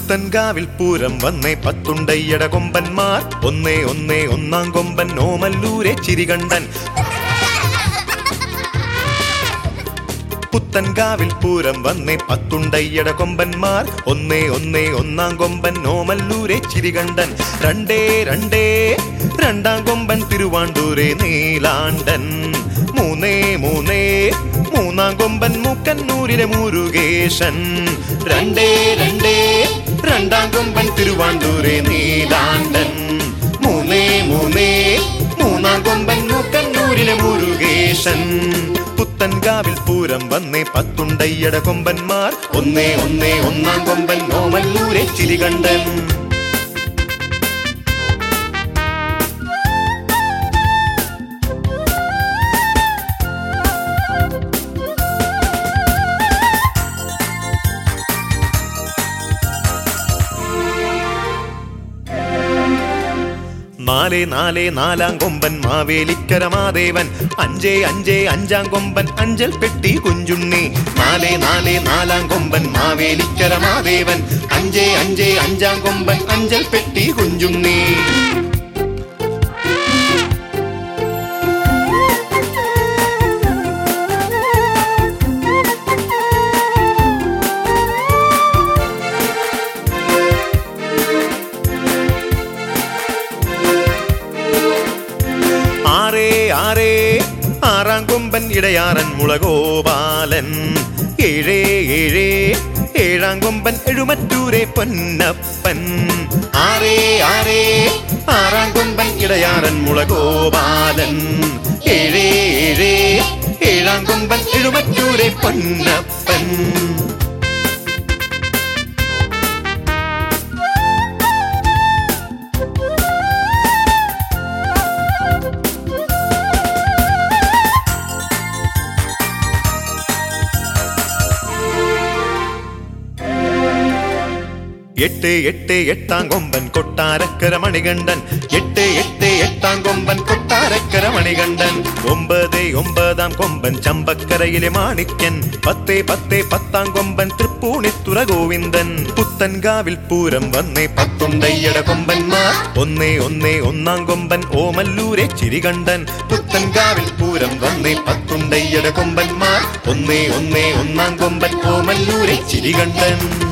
പുത്തൻകാവിൽ പൂരം വന്നേ പത്തുണ്ടയ്യട കൊമ്പന്മാർ ഒന്നേ ഒന്നേ ഒന്നാം കൊമ്പൻ ഓമല്ലൂരെ ചിരികണ്ടൻ പുത്തൻകാവിൽ പൂരം വന്നേ പത്തുണ്ടയ്യട കൊമ്പന്മാർ ഒന്നേ ഒന്നേ ഒന്നാം കൊമ്പൻ ഓമല്ലൂരെ ചിരികണ്ടൻ രണ്ടേ രണ്ടേ രണ്ടാം കൊമ്പൻ തിരുവാണ്ടൂരെ നീലാണ്ടൻ മൂന്നേ മൂന്നേ മൂന്നാം കൊമ്പൻ മൂക്കന്നൂരിലെ മുരുകേശൻ രണ്ടേ രണ്ടേ രണ്ടാം കൊമ്പൻ തിരുവാണ്ടൂരെ നീലാണ്ടൻ മൂന്നേ മൂന്നേ മൂന്നാം കൊമ്പൻ മൂക്കന്നൂരിലെ മുരുകേശൻ പുത്തൻകാവിൽ പൂരം വന്നേ പത്തുണ്ടയ്യട കൊമ്പന്മാർ ഒന്നേ ഒന്നേ ഒന്നാം കൊമ്പൻ ഓമല്ലൂരെ ചിരികണ്ടൻ നാലേ നാലേ നാലാം കൊമ്പൻ മാവേലിക്കര മാദേവൻ അഞ്ചേ അഞ്ചേ അഞ്ചാം കൊമ്പൻ അഞ്ചൽ പെട്ടി കുഞ്ചുണ്ണി നാലേ നാലേ നാലാം കൊമ്പൻ മാവേലിക്കര മാദേവൻ അഞ്ചേ അഞ്ചേ അഞ്ചാം കൊമ്പൻ അഞ്ചൽ പെട്ടി കുഞ്ചുണ്ണി ആറേ ആറേ ആറാം കൊമ്പൻ ഇടയാറൻ മുളകോപാലൻ ഏഴേ ഏഴേ ഏഴാം കൊമ്പൻ എഴുമറ്റൂരെ പൊന്നപ്പൻ ആറേ ആറേ ആറാം കൊമ്പൻ ഇടയാറൻ മുളകോപാലൻ ഏഴേ ഏഴേ ഏഴാം കൊമ്പൻ എഴുമറ്റൂരെ പൊന്നപ്പൻ എട്ട് എട്ട് എട്ടാം കൊമ്പൻ കൊട്ടാരക്കര മണികണ്ഠൻ എട്ട് എട്ട് എട്ടാം കൊമ്പൻ കൊട്ടാരക്കര മണികണ്ഠൻ ഒമ്പത് ഒമ്പതാം കൊമ്പൻ ചമ്പക്കരയിലെ മാണിക്യൻ പത്തേ പത്തേ പത്താം കൊമ്പൻ തൃപ്പൂണിത്തുറ ഗോവിന്ദൻ പുത്തൻകാവിൽ പൂരം വന്നേ പത്തുണ്ടയ്യട കൊമ്പന്മാർ ഒന്നേ ഒന്നേ ഒന്നാം കൊമ്പൻ ഓമല്ലൂരെ ചിരികണ്ഠൻ പുത്തൻകാവിൽ പൂരം വന്നേ പത്തുണ്ടയ്യട കൊമ്പന്മാർ ഒന്നേ ഒന്നേ ഒന്നാം കൊമ്പൻ ഓമല്ലൂരെ ചിരികണ്ഠൻ